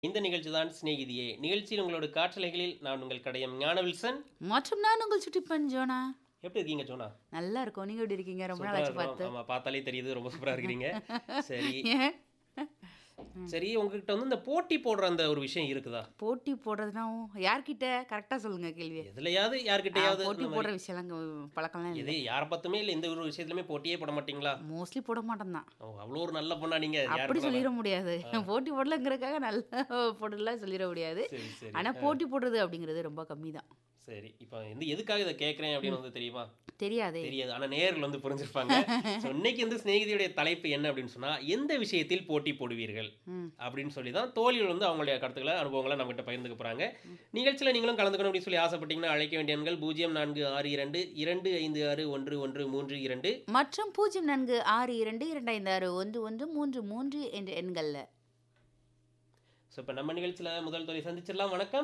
இந்த நிகழ்ச்சி தான் சிநேகிதியே நிகழ்ச்சியில் உங்களோட காற்றலைகளில் நான் உங்கள் கடையம் ஞானவில்சன் மற்றும் நான் உங்கள் சுட்டிப்பன் ஜோனா எப்படி இருக்கீங்க சோனா நல்லா இருக்கும் நீங்க எப்படி இருக்கீங்க ரொம்ப சூப்பரா நாளாச்சு இருக்கோம். பார்த்து ஆமா பார்த்தாலே தெரியுது ரொம்ப சூப்பரா இருக்கிறீங்க சரி ஏன்? சரி உங்ககிட்ட வந்து இந்த போட்டி போடுற அந்த ஒரு விஷயம் இருக்குதா போட்டி போடுறதுனா யார்கிட்ட கரெக்டா சொல்லுங்க கேள்வி எதுலயாவது யார்கிட்டயாவது போட்டி இந்த போடுற மாதிரி விஷயம்லாம் பழக்கம்லாம் எது யாரை பார்த்துமே இல்லை எந்த ஒரு விஷயத்துலயுமே போட்டியே போட மாட்டீங்களா மோஸ்ட்லி போட மாட்டேன் தான் ஓ அவ்வளோ ஒரு நல்ல பொண்ணா நீங்க அப்படி யாருக்கு சொல்லிட முடியாது போட்டி போடலங்கிறதுக்காக நல்ல போடலாம் சொல்லிட முடியாது சரி சரி ஆனா போட்டி போடுறது அப்படிங்கிறது ரொம்ப கம்மி தான் சரி இப்போ வந்து எதுக்காக இதை கேட்குறேன் அப்படின்னு வந்து தெரியுமா தெரியாதே தெரியாது ஆனா நேரில் வந்து புரிஞ்சிருப்பாங்க So, இன்னைக்கு வந்து சிநேகிதியுடைய தலைப்பு என்ன அப்படின்னு சொன்னா எந்த விஷயத்தில் போட்டி போடுவீர்கள் ம். அப்படின்னு சொல்லி தான் தோழிகள் வந்து அவங்களுடைய கருத்துக்களை அனுபவங்களை நம்மகிட்ட பகிர்ந்துக்க போறாங்க நிகழ்ச்சியில் நீங்களும் கலந்துக்கணும் அப்படின்னு சொல்லி ஆசைப்பட்டீங்கன்னா அழைக்க வேண்டிய எண்கள் பூஜ்ஜியம் நான்கு ஆறு இரண்டு இரண்டு ஐந்து ஆறு ஒன்று ஒன்று மூன்று இரண்டு மற்றும் பூஜ்ஜியம் நான்கு ஆறு இரண்டு இரண்டு ஐந்து ஆறு ஒன்று ஒன்று மூன்று மூன்று என்ற எண்கள்ல ஸோ இப்போ நம்ம நிகழ்ச்சியில் முதல் தோழி சந்திச்சிடலாம் வணக்கம்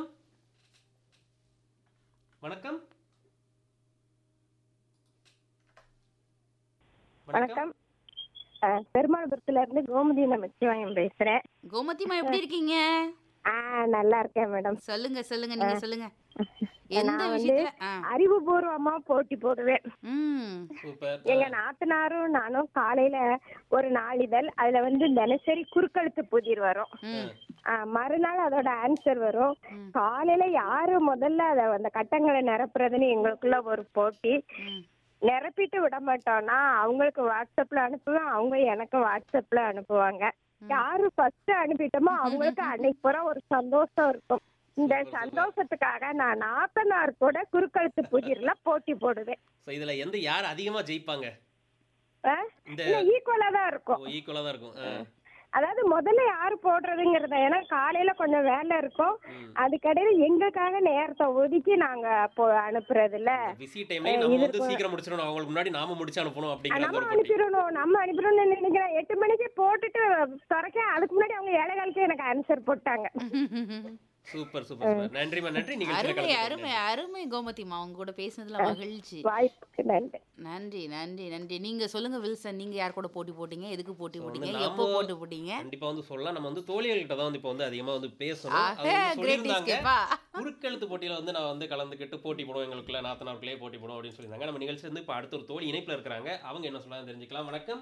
வணக்கம் வணக்கம் அஹ், பெருமாள்புரத்துல இருந்து கோமதி நமச்சிவாயம் பேசுறேன் கோமதிமா எப்படி இருக்கீங்க ஆ நல்லா இருக்கேன் மேடம் சொல்லுங்க சொல்லுங்க நீங்க சொல்லுங்க எந்த நான் வந்து விஷயத்துல ஆ. அறிவுபூர்வமா போட்டி போடுவேன் ம் சூப்பர் எங்க நாத்தனாரும் நானும் காலையில ஒரு நாளிதழ் அதுல வந்து தினசரி குறுக்கெழுத்து புதிர் வரும் ம் ஆ, மறுநாள் அதோட ஆன்சர் வரும் ம். காலையில யாரு முதல்ல அத அந்த கட்டங்களை நிரப்புறதுன்னு எங்களுக்குள்ள ஒரு போட்டி ம் நிரப்பிட்டு விட மாட்டோம்னா அவங்களுக்கு வாட்ஸ்அப்ல அனுப்புவேன் அவங்க எனக்கு வாட்ஸ்அப்ல அனுப்புவாங்க யாரு ஃபர்ஸ்ட் அனுப்பிட்டோமோ அவங்களுக்கு அன்னைக்கு பூரா ஒரு சந்தோஷம் இருக்கும் இந்த சந்தோஷத்துக்காக நான் நாத்தனார் கூட குறுக்கழுத்து புதிர்ல போட்டி போடுவேன் ஸோ இதில் எந்த யார் அதிகமாக ஜெயிப்பாங்க இந்த ஈக்குவலா தான் இருக்கும் ஈக்குவலாக தான் இருக்கும் ஆ. அதாவது முதல்ல யாரு போடுறதுங்கிறத ஏன்னா காலையில கொஞ்சம் வேலை இருக்கும் ம். அதுக்கடையில எங்களுக்காக நேரத்தை ஒதுக்கி நாங்க போ அனுப்புறதுல பிஸி டைம்லயே நம்ம வந்து சீக்கிரம் முடிச்சிடணும் அவங்களுக்கு முன்னாடி நாம முடிச்சு அனுப்பணும் அப்படிங்கிற அந்த நம்ம ஒரு போட்டி அனுப்பிடணும் நம்ம அனுப்பிடணும்னு நினைக்கிறேன் எட்டு மணிக்கு போட்டுட்டு துறைக்க அதுக்கு முன்னாடி அவங்க ஏழை காலுக்கு எனக்கு ஆன்சர் போட்டாங்க சூப்பர் சூப்பர் சூப்பர் நன்றிமா நன்றி நிகழ்ச்சியில அருமை கலந்துக்கிட்டீங்க. அருமை அருமை கோமதிமா உங்க கூட பேசுனதுல மகிழ்ச்சி வாய்ப்புக்கு நன்றி நன்றி நன்றி நன்றி நீங்க சொல்லுங்க வில்சன் நீங்க யார் கூட போட்டி போட்டீங்க எதுக்கு போட்டி போட்டீங்க நாம- எப்போ போட்டி போட்டீங்க கண்டிப்பா வந்து சொல்லலாம் நம்ம வந்து தோழிகள்கிட்ட தான் வந்து இப்போ வந்து அதிகமா வந்து பேசணும் ஆக அது வந்து கிரேட் சொல்லியிருந்தாங்க எஸ்கேப்பா குறுக்கெழுத்து போட்டியில வந்து நான் வந்து கலந்துக்கிட்டு போட்டி போடுவோம் எங்களுக்குள்ள நாத்தனாருக்குள்ளே போட்டி போடுவோம் அப்படின்னு சொல்லியிருந்தாங்க நம்ம நிகழ்ச்சி வந்து இப்போ அடுத்த ஒரு தோழி இணைப்புல இருக்கிறாங்க அவங்க என்ன சொல்லலாம் தெரிஞ்சுக்கலாம் வணக்கம்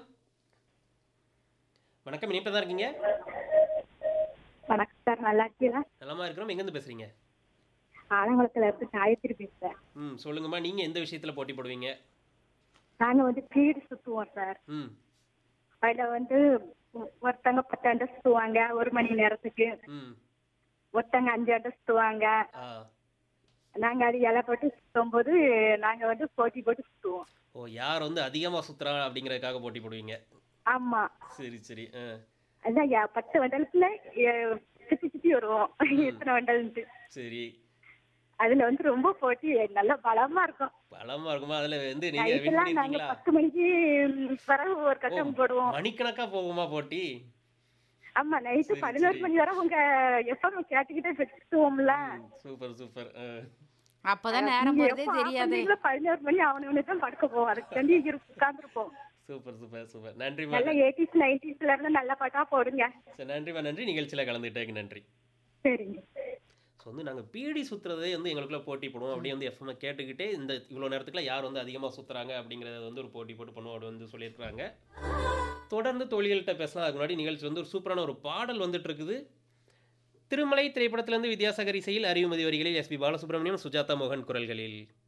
வணக்கம் இணைப்பில் தான் இருக்கீங்க வணக்கம் சார் நல்லா இருக்கீங்களா நலமா இருக்கிறோம் எங்கேருந்து பேசுறீங்க ஆலங்குளத்துல இருந்து காயத்ரி பேசுறேன் ம் சொல்லுங்கம்மா நீங்க எந்த விஷயத்துல போட்டி போடுவீங்க நாங்க வந்து பீடு சுத்துவோம் சார் ம் அதுல வந்து ஒ- ஒருத்தங்க பத்து அண்டை சுத்துவாங்க ஒரு மணி நேரத்துக்கு ம் ஒருத்தங்க அஞ்சு அண்டை சுத்துவாங்க ஆ நாங்க அது இலை போட்டு சுத்தும் போது நாங்க வந்து போட்டி போட்டு சுத்துவோம் ஓ யார் வந்து அதிகமா சுத்துறா அப்படிங்கறதுக்காக போட்டி போடுவீங்க ஆமா சரி சரி ஆ அதான் யா- பத்து வண்டலத்துல எ- சுத்தி சுத்தி வருவோம் எத்தனை வண்டல்ன்ட்டு சரி அதுல வந்து ரொம்ப போட்டி நல்லா பலமா இருக்கும் பலமா இருக்குமா அதுல வந்து நீங்க வின் நைட்டெல்லாம் நாங்க பண்ணிருக்கீங்களா பத்து மணிக்கு பிறகு ஒரு கட்டம் போடுவோம் மணிக்கணக்கா போகுமா போட்டி ஆமா நைட்டு சரி, பதினோரு சரி. மணி வரை உங்க எப்பவும் கேட்டுக்கிட்டே சுத்துவோம்ல சூப்பர் சூப்பர் அப்பதான் நேரம் நீங்க போறதே எப்ப off தெரியாதே பண்றீங்களோ, பதினோரு மணி அவனு தான் படுக்க போவோம் அதுக்கு தண்டி உட்காந்துருப்போம் சூப்பர் சூப்பர் சூப்பர் நன்றிமா நல்ல எயிட்டிஸ் நைன்டிஸ்ல இருந்து நல்ல பாட்டா போடுங்க சரி நன்றிமா நன்றி நிகழ்ச்சியில கலந்துட்டேங்க நன்றி சரிங்க ஸோ வந்து நாங்கள் பீடி சுற்றுறதே வந்து எங்களுக்குள்ள போட்டி போடுவோம் அப்படியே வந்து எஃப்எம் கேட்டுக்கிட்டே இந்த இவ்வளோ நேரத்துக்குள்ள யார் வந்து அதிகமாக சுற்றுறாங்க அப்படிங்கிறத வந்து ஒரு போட்டி போட்டு பண்ணுவோம் அப்படி வந்து சொல்லியிருக்கிறாங்க தொடர்ந்து தோழிகள்கிட்ட பேசலாம் அதுக்கு முன்னாடி நிகழ்ச்சி வந்து ஒரு சூப்பரான ஒரு பாடல் வந்துட்டு இருக்குது திருமலை திரைப்படத்திலிருந்து வித்யாசாகர் இசையில் அறிவுமதி வரிகளில் எஸ்பி பாலசுப்ரமணியம் சுஜாதா மோகன் குரல்களில்